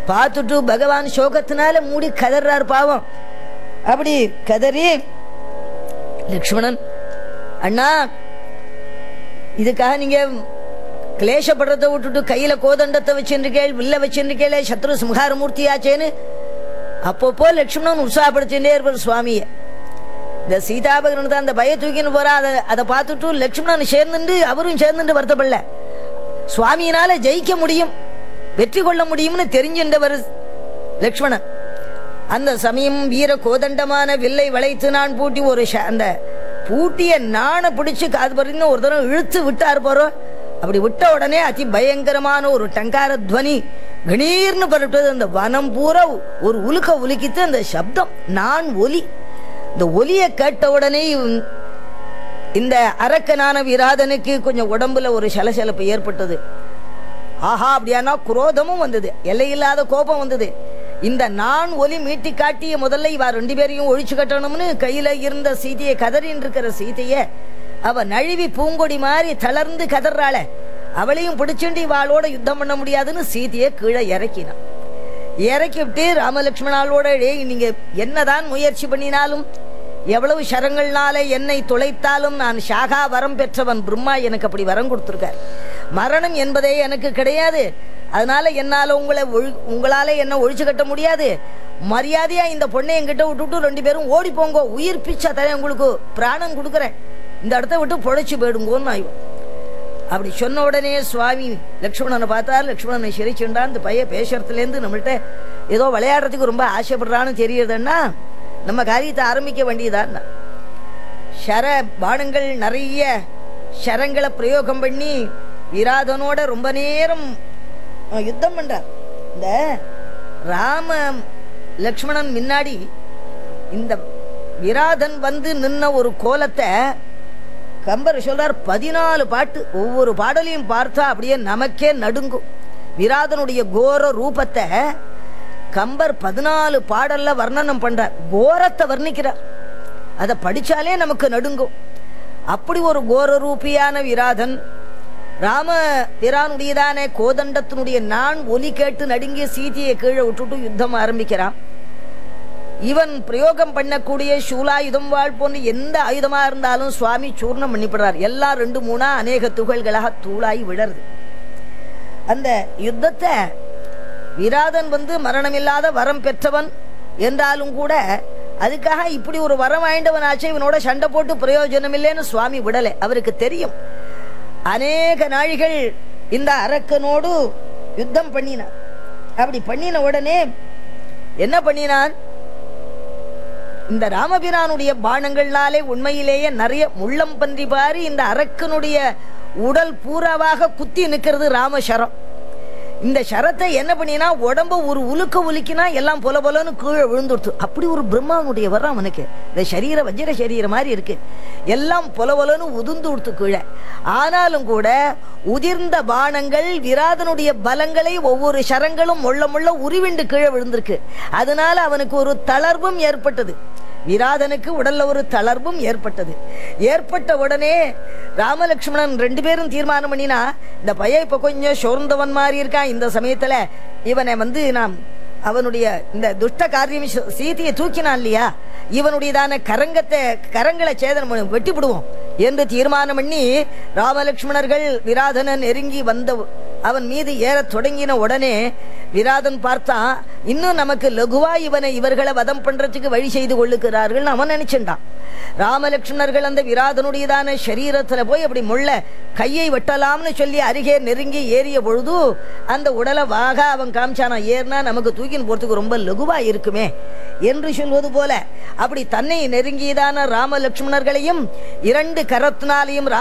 பார்த்துட்டு பகவான் சோகத்தினால மூடி கதறார் பாவம் அப்படி கதறி லக்ஷ்மணன் அண்ணா இதுக்காக நீங்க கிளேசப்படுறதை விட்டுட்டு கையில கோதண்டத்தை வச்சிருக்கேள் வில்ல வச்சிருக்கேளே சத்ரு சம்ஹார மூர்த்தியாச்சேன்னு அப்பப்போ லக்ஷ்மணன் உற்சாகப்படுத்திட்டே இருப்பார் சுவாமியை இந்த சீதாபகரன் அந்த பய தூக்கின்னு போறா அதை அதை பார்த்துட்டு லக்ஷ்மணன் சேர்ந்துட்டு அவரும் சேர்ந்துட்டு வருத்தப்படல சுவாமியினால ஜெயிக்க முடியும் வெற்றி கொள்ள முடியும்னு தெரிஞ்சின்றவர் லக்ஷ்மணன் அந்த சமயம் வீர கோதண்டமான வில்லை வளைத்து நான் பூட்டி ஒரு ஷ- அந்த பூட்டிய நாண பிடிச்சு காது பறிந்து ஒரு தடவை இழுத்து விட்டார் போறோம் அப்படி விட்ட உடனே அதி பயங்கரமான ஒரு டங்கார துவனி கணீர்னு பரட்டது அந்த வனம் பூரா ஒரு உலுக்க உலுக்கித்து அந்த சப்தம் நான் ஒலி இந்த ஒலியை கேட்ட உடனே இவன் இந்த அரக்கனான விராதனுக்கு கொஞ்சம் உடம்புல ஒரு சலசலப்பு ஏற்பட்டது ஆஹா அப்படியானா குரோதமும் வந்தது எல்லையில்லாத கோபம் வந்தது இந்த நான் ஒலி மீட்டி காட்டிய முதல்ல இவா ரெண்டு பேரையும் ஒழிச்சு கட்டணும்னு கையில இருந்த சீதையை கதறின்னு இருக்கிற சீதைய அவ நழுவி பூங்கொடி மாதிரி தளர்ந்து கதறாள அவளையும் பிடிச்சுண்டு இவாளோட யுத்தம் பண்ண முடியாதுன்னு சீதையை கீழே இறக்கினான் இறக்கி விட்டு ராமலட்சுமணாலோட "டேய், நீங்க என்னதான் முயற்சி பண்ணினாலும் எவ்வளவு சரங்கள்னால என்னை துளைத்தாலும் நான் ஷாகா வரம் பெற்றவன் பிரம்மா எனக்கு அப்படி வரம் கொடுத்துருக்கார் மரணம் என்பதே எனக்கு கிடையாது அதனால என்னால உங்களை ஒழு- உங்களால என்ன ஒழிச்சு கட்ட முடியாது மரியாதையா இந்த பொண்ணை என்கிட்ட விட்டுட்டு ரெண்டு பேரும் ஓடி போங்க உயிர் பிச்சை தரேன் உங்களுக்கு பிராணம் கொடுக்குறேன் இந்த இடத்த விட்டு பொழைச்சு போயிடுங்கோன்னு ஆயும் அப்படி சொன்ன உடனே சுவாமி லக்ஷ்மணனை பார்த்தார் லக்ஷ்மணனை சிரிச்சுண்டான் இந்த பையன் பேசுறதுலேருந்து நம்மள்ட்ட ஏதோ விளையாடுறதுக்கு ரொம்ப ஆசைப்படுறான்னு தெரியுதுன்னா நம்ம காரியத்தை ஆரம்பிக்க வேண்டியதான் ஷர பானங்கள் நிறைய ஷரங்களை பிரயோகம் பண்ணி விராதனோட ரொம்ப நேரம் அஹ், யுத்தம் பண்றார் இந்த ராம லக்ஷ்மணன் முன்னாடி இந்த விராதன் வந்து நின்ன ஒரு கோலத்தை கம்பர் சொல்றார் பதினாலு பாட்டு ஒவ்வொரு பாடலையும் பார்த்தா அப்படியே நமக்கே நடுங்கும் விராதனுடைய கோர ரூபத்தை கம்பர் பதினாலு பாடல்ல வர்ணனம் பண்றார் கோரத்தை வர்ணிக்கிறார் அதை படிச்சாலே நமக்கு நடுங்கும் அப்படி ஒரு கோர ரூபியான விராதன் ராம பிரானுடையதான கோதண்டத்தினுடைய நான் ஒலி கேட்டு நடுங்கிய சீதையை கீழே விட்டுட்டு யுத்தம் ஆரம்பிக்கிறான் இவன் பிரயோகம் பண்ணக்கூடிய சூலாயுதம் வாழ் போன்ற எந்த ஆயுதமா இருந்தாலும் சுவாமி சூர்ணம் பண்ணிவிடுறார் எல்லாம் ரெண்டு மூணா அநேக துகள்களாக தூளாய் விழருது அந்த யுத்தத்தை விராதன் வந்து மரணமில்லாத வரம் பெற்றவன் என்றாலும் கூட அதுக்காக இப்படி ஒரு வரம் வாய்ந்தவன் ஆச்சு இவனோட சண்டை போட்டு பிரயோஜனம் இல்லைன்னு சுவாமி விடலை அவருக்கு தெரியும் அநேக நாழிகள் இந்த அரக்கனோடு யுத்தம் பண்ணினான் அப்படி பண்ணின உடனே என்ன பண்ணினான் இந்த ராமபிரானுடைய பானங்கள்னாலே உண்மையிலேயே நிறைய முள்ளம் பன்றி பாரி இந்த அரக்கனுடைய உடல் பூராவாக குத்தி நிற்கிறது ராமசரம் இந்த சரத்தை என்ன பண்ணினா உடம்ப ஒரு உலுக்க உலுக்கினா எல்லாம் பொல பொலன்னு கீழே விழுந்துடுத்து அப்படி ஒரு பிரம்மாவுடைய வர்றான் அவனுக்கு இந்த சரீர வஜ்ர சரீரம் மாதிரி இருக்கு எல்லாம் பொல பொலன்னு உதிர்ந்து விடுத்து கீழே ஆனாலும் கூட உதிர்ந்த பானங்கள் விராதனுடைய பலங்களை ஒவ்வொரு சரங்களும் முள்ள முள்ள உருவிண்டு கீழே விழுந்திருக்கு அதனால அவனுக்கு ஒரு தளர்வும் ஏற்பட்டது விராதனுக்கு உடல்ல ஒரு தளர்வும் ஏற்பட்டது ஏற்பட்ட உடனே ராமலட்சுமணன் ரெண்டு பேரும் தீர்மானம் பண்ணினா இந்த பையன் இப்ப கொஞ்சம் சோர்ந்தவன் மாதிரி இருக்கான் இந்த சமயத்துல இவனை வந்து நாம் அவனுடைய இந்த துஷ்ட காரியம் ச- சீதையை தூக்கினான் இல்லையா இவனுடையதான கரங்கத்தை கரங்களை சேதனம் பண்ணி வெட்டி விடுவோம் என்று தீர்மானம் பண்ணி ராமலட்சுமணர்கள் விராதனன் நெருங்கி வந்த அவன் மீது ஏறத் தொடங்கின உடனே விராதன் பார்த்தான் இன்னும் நமக்கு லகுவா இவனை இவர்களை வதம் பண்றதுக்கு வழி செய்து கொள்ளுகிறார்கள் அவன் நினைச்சுட்டான் ராமலட்சுமணர்கள் அந்த விராதனுடையதான சரீரத்துல போய் அப்படி முள்ள கையை வெட்டலாம்னு சொல்லி அருகே நெருங்கி ஏறிய பொழுது அந்த உடலை வாக அவன் காமிச்சானா ஏறினா நமக்கு தூக்கின்னு போறதுக்கு ரொம்ப லகுவா இருக்குமே என்று சொல்வது போல அப்படி தன்னை நெருங்கியதான ராம லட்சுமணர்களையும் இரண்டு கரத்தினாலையும்